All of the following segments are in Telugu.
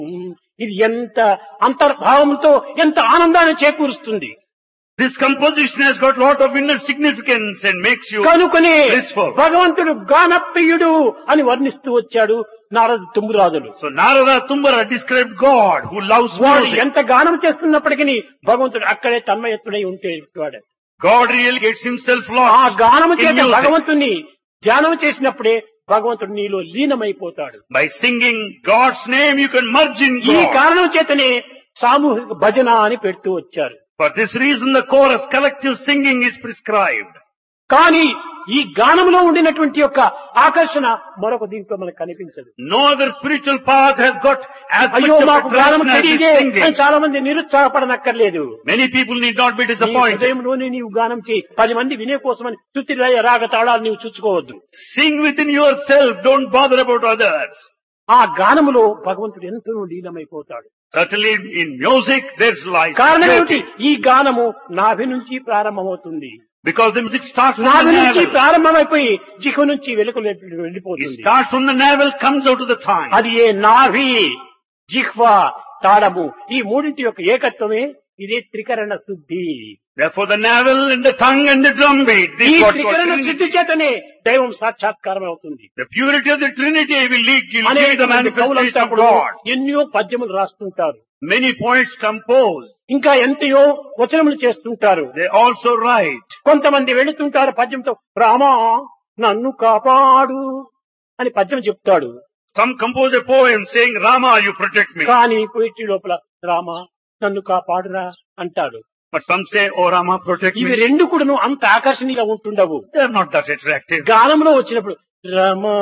ఇది ఎంత అంతర్భావంతో ఎంత ఆనందాన్ని చేకూరుస్తుంది This composition has got lot of inner significance and makes you కనుకనే blissful. భగవంతుడు గానప్రియుడు అని వర్ణిస్తూ వచ్చాడు Narada తుమ్మురాజులు So Narada Tumbara described God who loves వాడు music. ఎంత గానం చేస్తున్నప్పటికీ భగవంతుడు అక్కడే తన్మయత్తుడై ఉంటే వాడు God really gets himself ఆ lost గానము in చేత music. భగవంతుని ధ్యానం చేసినప్పుడే భగవంతుడు నీలో లీనమైపోతాడు By singing God's name you can merge in ఈ God. కారణం చేతనే సామూహిక భజన అని పెడుతూ వచ్చారు For this reason the chorus collective singing is prescribed. కానీ ఈ గానంలో ఉండినటువంటి యొక్క ఆకర్షణ మరొక దీంట్లో మనకు కనిపించదు No other spiritual path has got as much అయ్యో of మాకు గానం attraction as this తెలియదే singing. అని చాలా మంది నిరుత్సాహపడనక్కర్లేదు Many people need not be నీ disappointed. హృదయంలోనే నీవు గానం చేయి పది మంది వినే కోసమని తుత్తి రాగ తాళాలు నీవు చూసుకోవద్దు Sing within yourself, don't bother about others. ఆ గానములో భగవంతుడు ఎంతో లీనమైపోతాడు Certainly in music there's life. కారణం ఏమిటి ఈ గానము నాభి నుంచి ప్రారంభమవుతుంది Because the music starts from నాభి the నుంచి navel. ప్రారంభమైపోయి జిహ్వ నుంచి వెలుగు It వెళ్ళిపోతుంది starts from the navel, comes out of the tongue. అది ఏ నాభి జిహ్వ తాళము ఈ మూడింటి యొక్క ఏకత్వమే ఇదే త్రికరణ శుద్ధి Therefore the navel and the tongue and the drum beat. ఈ This is what త్రికరణ God శుద్ధి చేతనే దైవం సాక్షాత్కారం అవుతుంది The purity of the Trinity will lead you to అనేక the మంది manifestation కవులంతా of కూడా God. ఎన్నో పద్యములు రాస్తుంటారు Many poets compose. ఇంకా ఎంతయో వచనములు చేస్తుంటారు They also write. కొంతమంది వెళుతుంటారు పద్యంతో రామా నన్ను కాపాడు అని పద్యం చెప్తాడు Some compose a poem saying, Rama, you protect me. కానీ పోయిట్రీ లోపల రామా నన్ను కాపాడురా అంటాడు But some say, oh Rama, protect ఇవి me. రెండు కూడాను అంత ఆకర్షణీయంగా ఉంటుండవు They are not that attractive. గానంలో వచ్చినప్పుడు రమా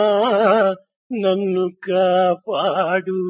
నన్ను కాపాడు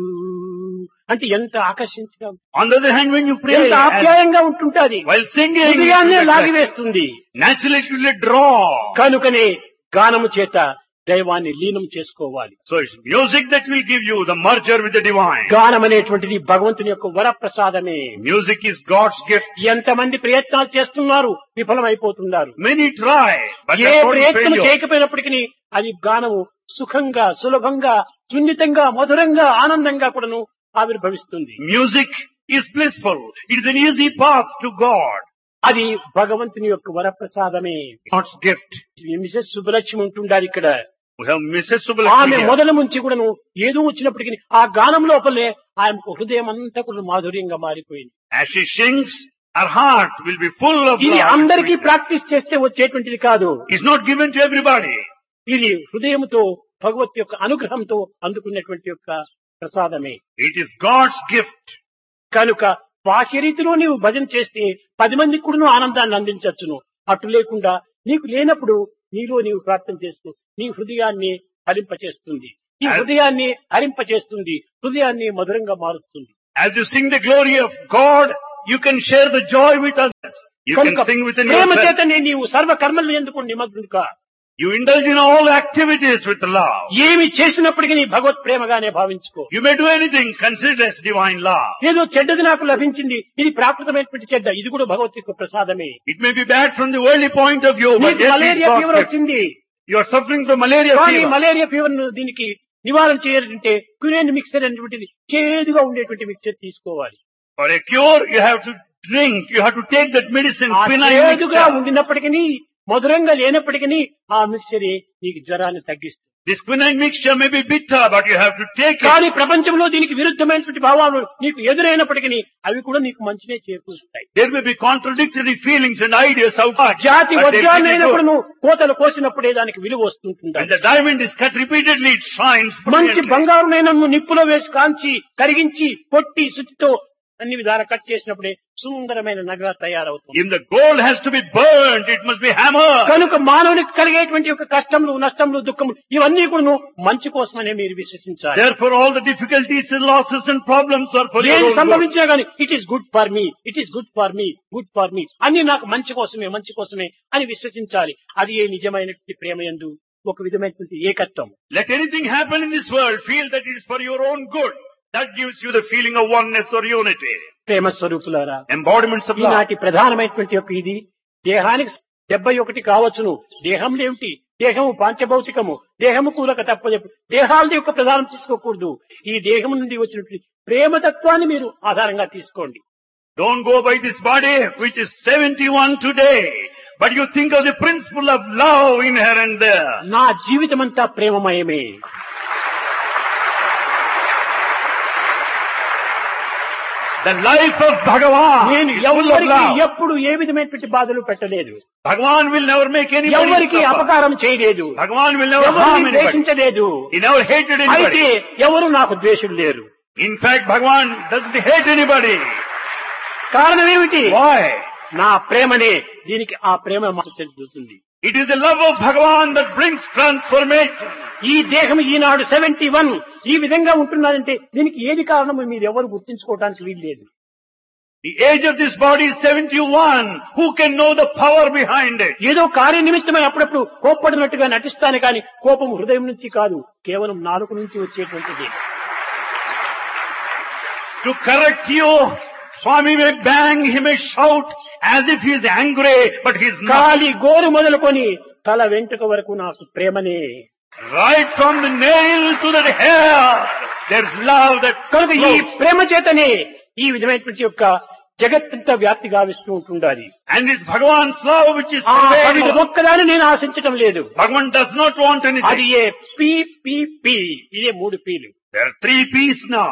అంటే ఎంత ఆకర్షించగా On the other hand, when you pray, ఎంత as- ఆప్యాయంగా ఉంటుంటాది while singing, it హృదయాన్నే will attract. లాగివేస్తుంది naturally it will draw. కనుకనే గానము చేత దైవాన్ని లీనం చేసుకోవాలి So it's music that will give you the merger with the divine. గానం అనేటువంటిది భగవంతుని యొక్క వరప్రసాదమే Music is God's gift. ఎంతమంది ప్రయత్నాలు చేస్తున్నారు విఫలమైపోతున్నారు Many try, but A they're not in ప్రయత్నం failure. చేయకపోయినప్పటికీ అది గానము సుఖంగా సులభంగా సున్నితంగా మధురంగా ఆనందంగా కూడాను ఆవిర్భవిస్తుంది Music is blissful. It is an easy path to God. అది భగవంతుని యొక్క వరప్రసాదమే God's gift. మిసెస్ సుబ్బలక్ష్మి ఉంటుండారు ఇక్కడ We have Mrs. ఆమె Subbalakshmi here. మొదల నుంచి కూడాను ఏదో వచ్చినప్పటికీ ఆ గానం లోపలే ఆయనకు హృదయం అంతా కూడా మాధుర్యంగా మారిపోయింది As she sings, her heart will be full of ఇది love. అందరికీ ప్రాక్టీస్ చేస్తే వచ్చేటువంటిది కాదు It's not given to everybody. ఇది హృదయంతో భగవత్ యొక్క అనుగ్రహంతో అందుకున్నటువంటి యొక్క ప్రసాదమే It is God's gift. కనుక బాహ్య రీతిలో నీవు భజన చేస్తే పది మందికి కూడా ఆనందాన్ని అందించవచ్చును అటు లేకుండా నీకు లేనప్పుడు నీలో నీవు ప్రార్థన చేస్తూ నీ హృదయాన్ని హరింపచేస్తుంది ఈ As- హృదయాన్ని హరింపచేస్తుంది హృదయాన్ని మధురంగా మారుస్తుంది As you sing the glory of God, you can share the joy with others. You can కనుక sing within ప్రేమ yourself. చేతనే నీవు సర్వ కర్మలు ఎందుకు నిమగ్నుడుగా You indulge in all activities with love. ఏమి చేసినప్పటికీ నీ భగవత్ ప్రేమగానే భావించుకో You may do anything, consider as divine love. ఏదో చెడ్డది నాకు లభించింది ఇది ప్రాకృతమైనటువంటి చెడ్డ ఇది కూడా భగవత్ యొక్క ప్రసాదమే It may be bad from the worldly point of view, but నీకు yet it's malaria God's fever gift. వచ్చింది You are suffering from malaria కానీ fever. మలేరియా ఫీవర్ దీనికి నివారణ చేయాలంటే క్వినైన్ మిక్సర్ అనేటువంటిది చేదుగా ఉండేటువంటి మిక్చర్ తీసుకోవాలి For a cure, you have to drink, you have to take that medicine, ఆ quinine చేదుగా mixture. ఉండినప్పటికీ మధురంగా లేనప్పటికీ ఆ మిక్చరే నీకు జ్వరాన్ని తగ్గిస్తుంది This quinine mixture may be bitter, but you have to take it. కానీ ప్రపంచంలో దీనికి విరుద్ధమైనటువంటి భావాలు నీకు ఎదురైనప్పటికీ అవి కూడా నీకు మంచినే చేకూరుస్తాయి There may be contradictory feelings and ideas outside. జాతి but they will వజ్రాన్ని be అయినప్పుడు good. నువ్వు కోతలు కోసినప్పుడే దానికి విలువ వస్తుంటుంది When the diamond is cut repeatedly, it shines మంచి brilliantly. బంగారునైన నువ్వు నిప్పులో వేసి కాంచి కరిగించి కొట్టి శుద్ధితో అన్ని విధాలు కట్ చేసినప్పుడే సుందరమైన నగ తయారవుతుంది If the gold has to be burnt, it must be hammered. కనుక మానవునికి కలిగేటువంటి యొక్క కష్టములు నష్టములు దుఃఖములు ఇవన్నీ కూడా నువ్వు మంచి కోసమనే మీరు విశ్వసించాలి Therefore, all the difficulties and losses and problems are for your ఏది own good. సంభవించినా గానీ it is good for me it is good for me good for me అన్ని నాకు మంచి కోసమే మంచి కోసమే అని విశ్వసించాలి అది ఏ నిజమైనటువంటి ప్రేమ యందు ఒక విధమైనటువంటి ఏకత్వం Let anything happen in this world, feel that it is for your own good. That gives you the feeling of oneness or unity. ప్రేమ స్వరూపులారా Embodiments of love. ఈనాటి ప్రధానమైనటువంటి యొక్క ఇది దేహానికి డెబ్బై ఒకటి కావచ్చును దేహం ఏమిటి దేహము పాంచభౌతికము దేహము కూలక తప్పదు దేహాల యొక్క ప్రధానం తీసుకోకూడదు ఈ దేహం నుండి వచ్చినటువంటి ప్రేమతత్వాన్ని మీరు ఆధారంగా తీసుకోండి Don't go by this body which is 71 today, but you think of the principle of love inherent there. నా జీవితమంతా ప్రేమమయమే The life of Bhagavan నేను is full of ఎవరికి love. ఎప్పుడు ఏ విధమైనటువంటి బాధలు పెట్టలేదు Bhagavan will never make anybody ఎవరికి suffer. అపకారం చేయలేదు Bhagavan will never harm ఎవరిని anybody. ద్వేషించలేదు He never hated అయితే anybody. ఎవరు నాకు ద్వేషులు లేరు In fact, Bhagavan doesn't hate anybody. కారణం ఏమిటి Why? నా ప్రేమనే దీనికి ఆ ప్రేమ మాకు తెలుస్తుంది It is the love of Bhagavan that brings transformation. ఈ దేహం ఈనాడు సెవెంటీ వన్ ఈ విధంగా ఉంటున్నదంటే దీనికి ఏది కారణమో మీరు ఎవరు గుర్తించుకోవడానికి వీలు లేదు The age of this body is 71. Who can know the power behind it? ఏదో కార్యనిమిత్తమై అప్పుడప్పుడు కోప్పడినట్టుగా నటిస్తాను కానీ కోపం హృదయం నుంచి కాదు కేవలం నాలుగు నుంచి వచ్చేటువంటిది To correct you, Swami may bang, he may shout as if he is angry, but he is not. కాలి గోరు మొదలుకొని తల వెంట్రుక వరకు నాకు ప్రేమనే Right from the nail to the hair, there's love that కనుక ఈ flows. ప్రేమ చేతనే ఈ విధమైనటువంటి యొక్క జగత్తంతా వ్యాప్తి గావిస్తూ ఉంటుండాలి And it's Bhagavan's love which is ఆ పవిత్ర pervading. ఒక్కదాన్ని నేను ఆశించడం లేదు Bhagavan does not want అది anything. ఏ పి పి పి ఇదే మూడు పీలు There are three P's now.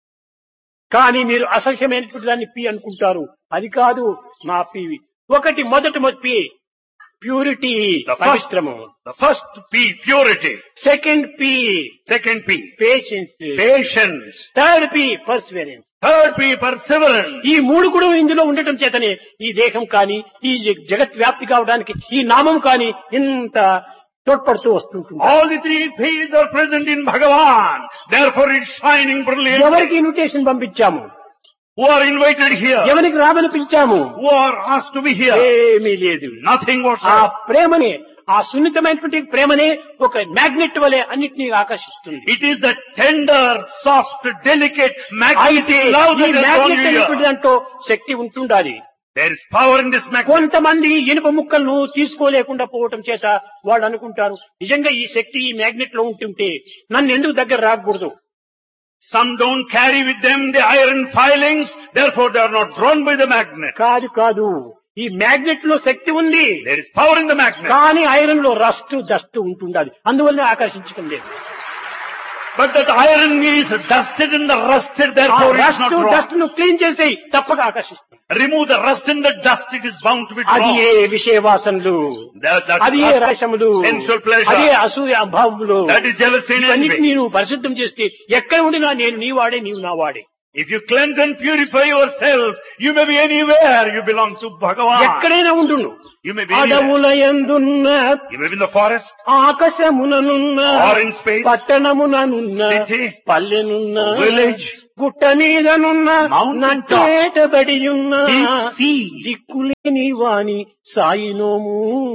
కానీ మీరు అసహ్యమైనటువంటి దాన్ని పి అనుకుంటారు అది కాదు నా పి ఒకటి మొదటి పి ప్యూరిటీ The first- పవిత్రము The first P, purity. Second P Second P, patience patience. Third P perseverance Third P, perseverance. ఈ మూడు కూడా ఇందులో ఉండటం చేతనే ఈ దేహం కానీ ఈ జగ- జగత్ వ్యాప్తి కావడానికి ఈ నామం కానీ ఇంత తోడ్పడుతూ వస్తుంటుంది All the three P's are present in Bhagavan. Therefore it's shining brilliantly. ఎవరికి ఇన్విటేషన్ పంపించాము Who are invited here? ఎవరికి రామని పిలిచాము Who are asked to be here? ఏమీ లేదు Nothing ఆ whatsoever. ప్రేమనే ఆ సున్నితమైనటువంటి ప్రేమనే ఒక మ్యాగ్నెట్ వలె అన్నిటినీ ఆకర్షిస్తుంది It is the tender, soft, delicate, అయితే magnetic love ఈ that has drawn magnet you అనేటువంటి here. దాంట్లో శక్తి ఉంటుండాలి There is power in this magnet. కొంతమంది ఇనుప ముక్కలను తీసుకోలేకుండా పోవటం చేత వాళ్ళు అనుకుంటారు నిజంగా ఈ శక్తి ఈ మ్యాగ్నెట్ లో ఉంటుంటే నన్ను ఎందుకు దగ్గర రాకూడదు Some don't carry with them the iron filings, therefore they are not drawn by the magnet. కాదు కాదు ఈ మ్యాగ్నెట్ లో శక్తి ఉంది There is power in the magnet. కానీ ఐరన్ లో రస్ట్ డస్ట్ ఉంటుండాలి అందువల్ల ఆకర్షించడం లేదు But that iron is dusted and the rusted, ఆ therefore it is rust not drawn. Dust ను క్లీన్ చేసేయి తప్పక ఆకర్షిస్తుంది Remove the rust and the dust, it is bound to be అది drawn. ఏ విషయవాసనలు That, that అది ఏ lust, రసములు sensual pleasure. అదే అసూయ అభావములు that is jealousy and ఇవన్నిటిని envy. నేను పరిశుద్ధం చేస్తే ఎక్కడ ఉండినా నేను నీ వాడే నీవు నా వాడే If you cleanse and purify yourself, you may be anywhere. You belong to Bhagavan. ఎక్కడైనా ఉండును You may be anywhere. అడవుల ఎందున్న You may be in the forest, ఆకాశముననున్న Or in space. పట్టణముననున్న City. పల్లెనున్న Village. గుట్ట మీదనున్న Mountain top. నట్టేటబడి ఉన్న deep sea. దిక్కులేని వాణి సాయినోము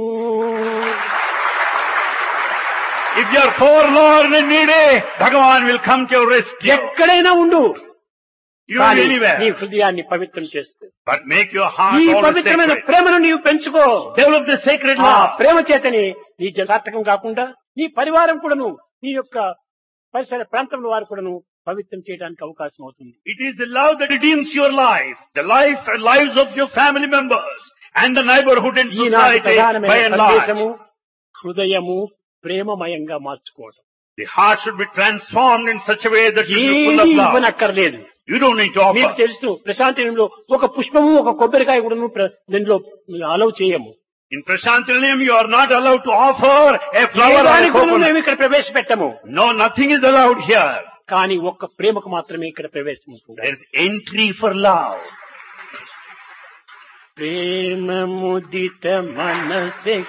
If you are forlorn and needy, Bhagavan will come to your rescue. ఎక్కడైనా ఉండు You will కానీ be నీ anywhere. హృదయాన్ని పవిత్రం చేసుకో But make your heart ఈ always పవిత్రమైన sacred. ప్రేమను నీవు పెంచుకో Develop the sacred ఆ love. ప్రేమ చేతని నీ జ- సార్థకం కాకుండా నీ పరివారం కూడాను నీ యొక్క పరిసర ప్రాంతంలో వారు కూడాను పవిత్రం చేయడానికి అవకాశం అవుతుంది It is the love that redeems your life, the life and lives of your family members, and the neighborhood and ఈనాటి society by ప్రధానమైన and large. సందేశము హృదయము ప్రేమమయంగా మార్చుకోవడం The heart should be transformed in such a way that you be full ఏది of love. ఇవ్వనక్కర్లేదు You don't need to మీకు offer. తెలుసు ప్రశాంతిలో ఒక పుష్పము ఒక కొబ్బరికాయ కూడా దీనిలో అలౌ చేయము In Prashantilayam, you are not allowed to offer a flower or a ఏదానికి కూడా coconut. మేము ఇక్కడ ప్రవేశపెట్టము No, nothing is allowed here. కానీ ఒక్క ప్రేమకు మాత్రమే ఇక్కడ ప్రవేశం ఉంటుంది There is entry for love. ప్రేమ ముదిత మనసే